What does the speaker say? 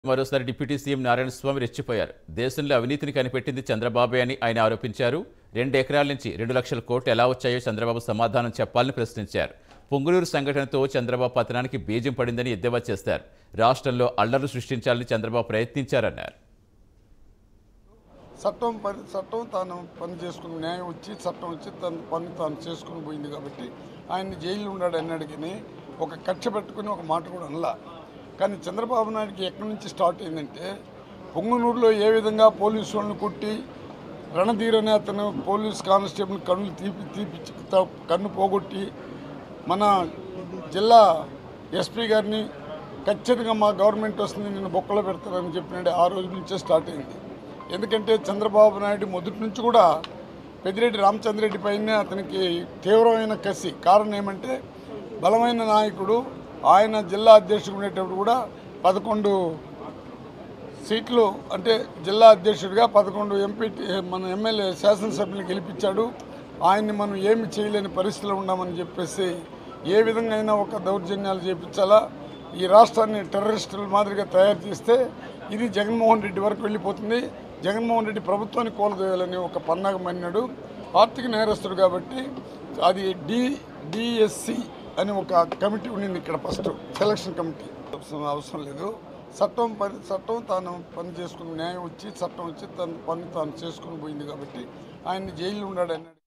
మరోసారి deputy CM Narayana స్వామి రెచ్చిపోయారు దేశంలో అవినీతిని కనిపెట్టింది చంద్రబాబే అని ఆయన ఆరోపించారు రెండు ఎకరాల నుంచి రెండు లక్షల కోట్లు ఎలా వచ్చాయో చంద్రబాబు సమాధానం చెప్పాలని ప్రశ్నించారు పొంగులూరు సంఘటనతో చంద్రబాబు పతనానికి బీజం పడిందని ఎద్దేవా చేశారు రాష్ట్రంలో అల్లర్లు సృష్టించాలని చంద్రబాబు ప్రయత్నించారన్నారు చట్టం పని చట్టం తాను పని చేసుకుని న్యాయం వచ్చి చట్టం వచ్చి తన పని తాను చేసుకుని పోయింది కాబట్టి ఆయన్ని జైల్లో ఉన్నాడు అన్నాడు కానీ ఒక కక్ష పెట్టుకుని ఒక మాట కూడా అనలా కానీ చంద్రబాబు నాయుడికి ఎక్కడి నుంచి స్టార్ట్ అయిందంటే పొంగునూరులో ఏ విధంగా పోలీసు వాళ్ళని కొట్టి రణధీర్ అనే అతను పోలీస్ కానిస్టేబుల్ కన్నులు తీపి తీపిచ్చి త- కన్ను పోగొట్టి మన జిల్లా ఎస్పీ గారిని ఖచ్చితంగా మా గవర్నమెంట్ వస్తుంది నిన్ను బొక్కలో పెడతారని చెప్పినాడు ఆ రోజు నుంచే స్టార్ట్ అయింది ఎందుకంటే చంద్రబాబు నాయుడు మొదటి నుంచి కూడా పెద్దిరెడ్డి రామచంద్రరెడ్డి పైన అతనికి తీవ్రమైన కసి కారణం ఏమంటే బలమైన నాయకుడు ఆయన జిల్లా అధ్యక్షుడు ఉండేటప్పుడు కూడా పదకొండు సీట్లు అంటే జిల్లా అధ్యక్షుడిగా పదకొండు ఎంపీ మన ఎమ్మెల్యే శాసనసభ్యులు గెలిపించాడు ఆయన్ని మనం ఏమి చేయలేని పరిస్థితిలో ఉన్నామని చెప్పేసి ఏ విధంగా అయినా ఒక దౌర్జన్యాలు చేపించాలా ఈ రాష్ట్రాన్ని టెర్రరిస్టుల మాదిరిగా తయారు చేస్తే ఇది జగన్మోహన్ రెడ్డి వరకు వెళ్ళిపోతుంది జగన్మోహన్ రెడ్డి ప్రభుత్వాన్ని కోల్దోయాలని ఒక పన్నాగం అన్నాడు ఆర్థిక నేరస్తుడు కాబట్టి అది డి డిఎస్సి అని ఒక కమిటీ ఉండింది ఇక్కడ ఫస్ట్ సెలక్షన్ కమిటీ అవసరం అవసరం లేదు చట్టం పని చట్టం తాను పని చేసుకుని న్యాయం వచ్చి చట్టం వచ్చి తన పని తాను చేసుకుని పోయింది కాబట్టి ఆయన్ని జైల్లో ఉన్నాడు అన్నాడు